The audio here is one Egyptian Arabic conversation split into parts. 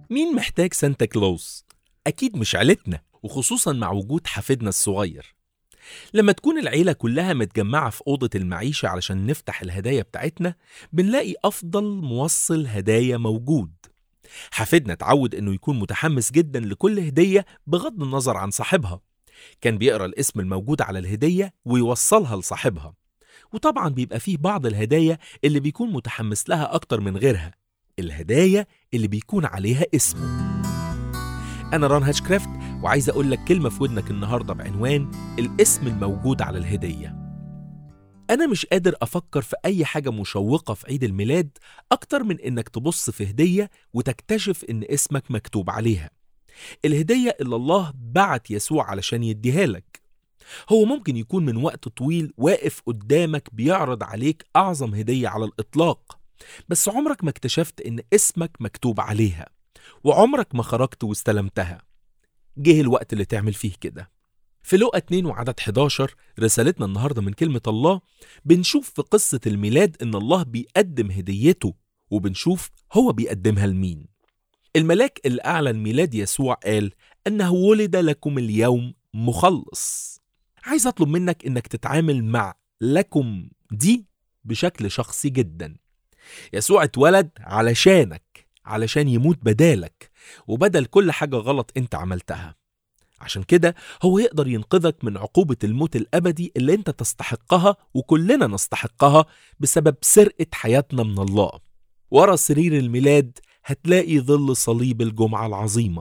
مين محتاج سانتا كلوز؟ أكيد مش عيلتنا وخصوصا مع وجود حفيدنا الصغير لما تكون العيلة كلها متجمعة في أوضة المعيشة علشان نفتح الهدايا بتاعتنا بنلاقي أفضل موصل هدايا موجود حفيدنا اتعود إنه يكون متحمس جدا لكل هدية بغض النظر عن صاحبها كان بيقرأ الاسم الموجود على الهدية ويوصلها لصاحبها وطبعا بيبقى فيه بعض الهدايا اللي بيكون متحمس لها أكتر من غيرها الهدايا اللي بيكون عليها اسمه أنا ران هاتشكرافت وعايز أقول لك كلمة في ودنك النهاردة بعنوان الاسم الموجود على الهدية أنا مش قادر أفكر في أي حاجة مشوقة في عيد الميلاد أكتر من إنك تبص في هدية وتكتشف إن اسمك مكتوب عليها الهدية اللي الله بعت يسوع علشان يديها لك هو ممكن يكون من وقت طويل واقف قدامك بيعرض عليك أعظم هدية على الإطلاق بس عمرك ما اكتشفت إن اسمك مكتوب عليها وعمرك ما خرجت واستلمتها جه الوقت اللي تعمل فيه كده في لقا 2 وعدد 11 رسالتنا النهارده من كلمة الله بنشوف في قصة الميلاد إن الله بيقدم هديته وبنشوف هو بيقدمها لمين الملاك اللي أعلن ميلاد يسوع قال أنه ولد لكم اليوم مخلص عايز أطلب منك إنك تتعامل مع لكم دي بشكل شخصي جدا يسوع اتولد علشانك علشان يموت بدالك وبدل كل حاجة غلط انت عملتها عشان كده هو يقدر ينقذك من عقوبة الموت الأبدي اللي انت تستحقها وكلنا نستحقها بسبب سرقة حياتنا من الله ورا سرير الميلاد هتلاقي ظل صليب الجمعة العظيمة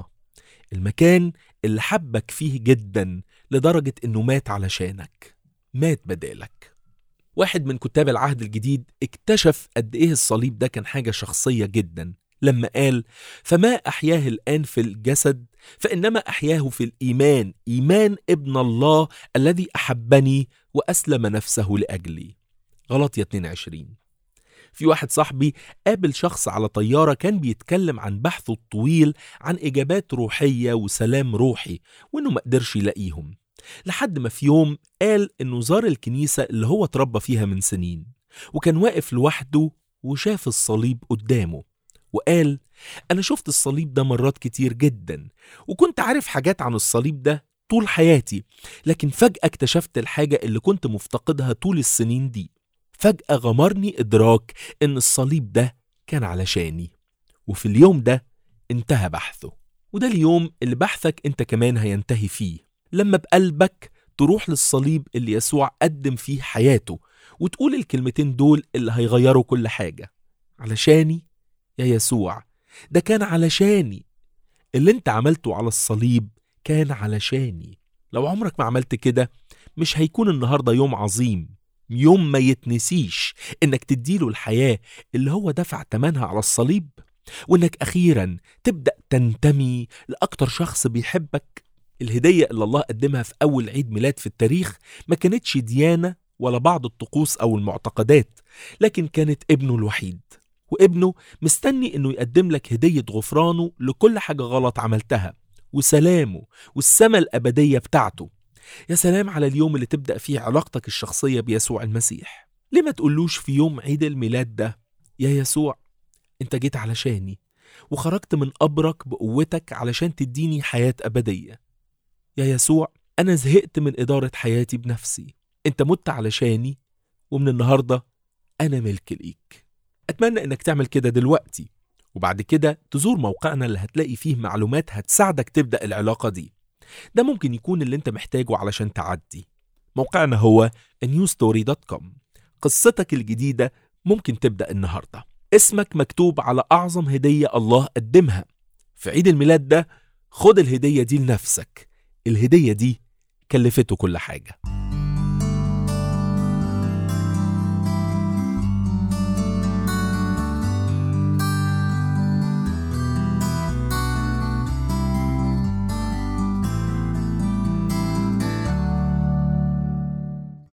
المكان اللي حبك فيه جدا لدرجة انه مات علشانك مات بدالك واحد من كتاب العهد الجديد اكتشف قد ايه الصليب ده كان حاجة شخصية جدا لما قال فما أحياه الآن في الجسد فإنما أحياه في الإيمان إيمان ابن الله الذي أحبني وأسلم نفسه لأجلي غلطية 22 في واحد صاحبي قابل شخص على طيارة كان بيتكلم عن بحثه الطويل عن إجابات روحية وسلام روحي وإنه ما قدرش يلاقيهم لحد ما في يوم قال إنه زار الكنيسة اللي هو اتربى فيها من سنين وكان واقف لوحده وشاف الصليب قدامه وقال أنا شفت الصليب ده مرات كتير جدا وكنت عارف حاجات عن الصليب ده طول حياتي لكن فجأة اكتشفت الحاجة اللي كنت مفتقدها طول السنين دي فجأة غمرني إدراك إن الصليب ده كان علشاني وفي اليوم ده انتهى بحثه وده اليوم اللي بحثك انت كمان هينتهي فيه لما بقلبك تروح للصليب اللي يسوع قدم فيه حياته وتقول الكلمتين دول اللي هيغيروا كل حاجة علشاني يا يسوع ده كان علشاني اللي انت عملته على الصليب كان علشاني لو عمرك ما عملت كده مش هيكون النهارده يوم عظيم يوم ما يتنسيش انك تديله الحياة اللي هو دفع تمنها على الصليب وانك اخيرا تبدأ تنتمي لأكتر شخص بيحبك الهدية اللي الله قدمها في أول عيد ميلاد في التاريخ ما كانتش ديانة ولا بعض الطقوس أو المعتقدات لكن كانت ابنه الوحيد وابنه مستني انه يقدم لك هدية غفرانه لكل حاجة غلط عملتها وسلامه والسما الأبدية بتاعته يا سلام على اليوم اللي تبدأ فيه علاقتك الشخصية بيسوع المسيح ليه ما تقولوش في يوم عيد الميلاد ده يا يسوع انت جيت علشاني وخرجت من قبرك بقوتك علشان تديني حياة أبدية يا يسوع أنا زهقت من إدارة حياتي بنفسي انت مت علشاني ومن النهاردة أنا ملك ليك أتمنى إنك تعمل كده دلوقتي وبعد كده تزور موقعنا اللي هتلاقي فيه معلومات هتساعدك تبدأ العلاقة دي ده ممكن يكون اللي انت محتاجه علشان تعدي موقعنا هو newstory.com قصتك الجديدة ممكن تبدأ النهاردة اسمك مكتوب على أعظم هدية الله قدمها في عيد الميلاد ده خد الهدية دي لنفسك الهدية دي كلفته كل حاجة